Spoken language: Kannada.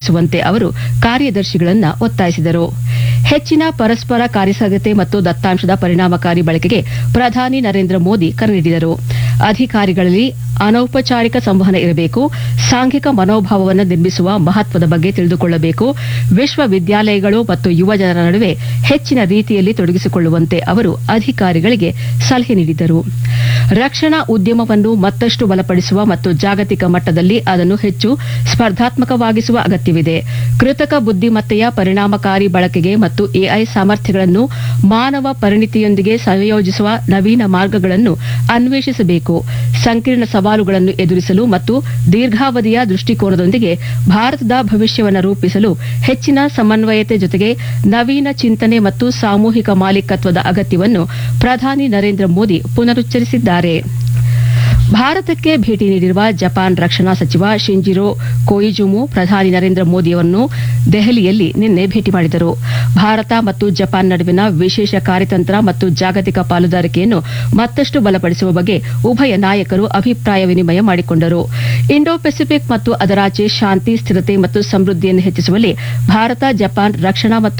ಹೆಚ್ಚಿಸುವಂತೆ ಅವರು ಕಾರ್ಯದರ್ಶಿಗಳನ್ನ ಒತ್ತಾಯಿಸಿದರು ಹೆಚ್ಚಿನ ಪರಸ್ಪರ ಕಾರ್ಯಸಾಧ್ಯತೆ ಮತ್ತು ದತ್ತಾಂಶದ ಪರಿಣಾಮಕಾರಿ ಬಳಕೆಗೆ ಪ್ರಧಾನಿ ನರೇಂದ್ರ ಮೋದಿ ಕರೆ ನೀಡಿದರು ಅಧಿಕಾರಿಗಳಲ್ಲಿ ಅನೌಪಚಾರಿಕ ಸಂವಹನ ಇರಬೇಕು ಸಾಂಘಿಕ ಮನೋಭಾವವನ್ನು ನಿರ್ಮಿಸುವ ಮಹತ್ವದ ಬಗ್ಗೆ ತಿಳಿದುಕೊಳ್ಳಬೇಕು ವಿಶ್ವವಿದ್ಯಾಲಯಗಳು ಮತ್ತು ಯುವಜನರ ನಡುವೆ ಹೆಚ್ಚಿನ ರೀತಿಯಲ್ಲಿ ತೊಡಗಿಸಿಕೊಳ್ಳುವಂತೆ ಅವರು ಅಧಿಕಾರಿಗಳಿಗೆ ಸಲಹೆ ನೀಡಿದರು ರಕ್ಷಣಾ ಉದ್ಯಮವನ್ನು ಮತ್ತಷ್ಟು ಬಲಪಡಿಸುವ ಮತ್ತು ಜಾಗತಿಕ ಮಟ್ಟದಲ್ಲಿ ಅದನ್ನು ಹೆಚ್ಚು ಸ್ಪರ್ಧಾತ್ಮಕವಾಗಿಸುವ ಅಗತ್ಯವಿದೆ ಕೃತಕ ಬುದ್ದಿಮತ್ತೆಯ ಪರಿಣಾಮಕಾರಿ ಬಳಕೆಗೆ ಮತ್ತು ಎಐ ಸಾಮರ್ಥ್ಯಗಳನ್ನು ಮಾನವ ಪರಿಣಿತಿಯೊಂದಿಗೆ ಸಂಯೋಜಿಸುವ ನವೀನ ಮಾರ್ಗಗಳನ್ನು ಅನ್ವೇಷಿಸಬೇಕು ಸಂಕೀರ್ಣ ಸವಾಲುಗಳನ್ನು ಎದುರಿಸಲು ಮತ್ತು ದೀರ್ಘಾವಧಿಯ ದೃಷ್ಟಿಕೋನದೊಂದಿಗೆ ಭಾರತದ ಭವಿಷ್ಯವನ್ನು ರೂಪಿಸಲು ಹೆಚ್ಚಿನ ಸಮನ್ವಯತೆ ಜೊತೆಗೆ ನವೀನ ಚಿಂತನೆ ಮತ್ತು ಸಾಮೂಹಿಕ ಮಾಲೀಕತ್ವದ ಅಗತ್ಯವನ್ನು ಪ್ರಧಾನಿ ನರೇಂದ್ರ ಮೋದಿ ಪುನರುಚ್ಚರಿಸಿದ್ದಾರೆ ಭಾರತಕ್ಕೆ ಭೇಟಿ ನೀಡಿರುವ ಜಪಾನ್ ರಕ್ಷಣಾ ಸಚಿವ ಶಿಂಜಿರೋ ಕೊಯಿಜುಮು ಪ್ರಧಾನಿ ನರೇಂದ್ರ ಮೋದಿಯವರನ್ನು ದೆಹಲಿಯಲ್ಲಿ ನಿನ್ನೆ ಭೇಟಿ ಮಾಡಿದರು ಭಾರತ ಮತ್ತು ಜಪಾನ್ ನಡುವಿನ ವಿಶೇಷ ಕಾರ್ಯತಂತ್ರ ಮತ್ತು ಜಾಗತಿಕ ಪಾಲುದಾರಿಕೆಯನ್ನು ಮತ್ತಷ್ಟು ಬಲಪಡಿಸುವ ಬಗ್ಗೆ ಉಭಯ ನಾಯಕರು ಅಭಿಪ್ರಾಯ ವಿನಿಮಯ ಮಾಡಿಕೊಂಡರು ಇಂಡೋ ಪೆಸಿಫಿಕ್ ಮತ್ತು ಅದರಾಚೆ ಶಾಂತಿ ಸ್ಥಿರತೆ ಮತ್ತು ಸಮೃದ್ಧಿಯನ್ನು ಹೆಚ್ಚಿಸುವಲ್ಲಿ ಭಾರತ ಜಪಾನ್ ರಕ್ಷಣಾ ಮತ್ತು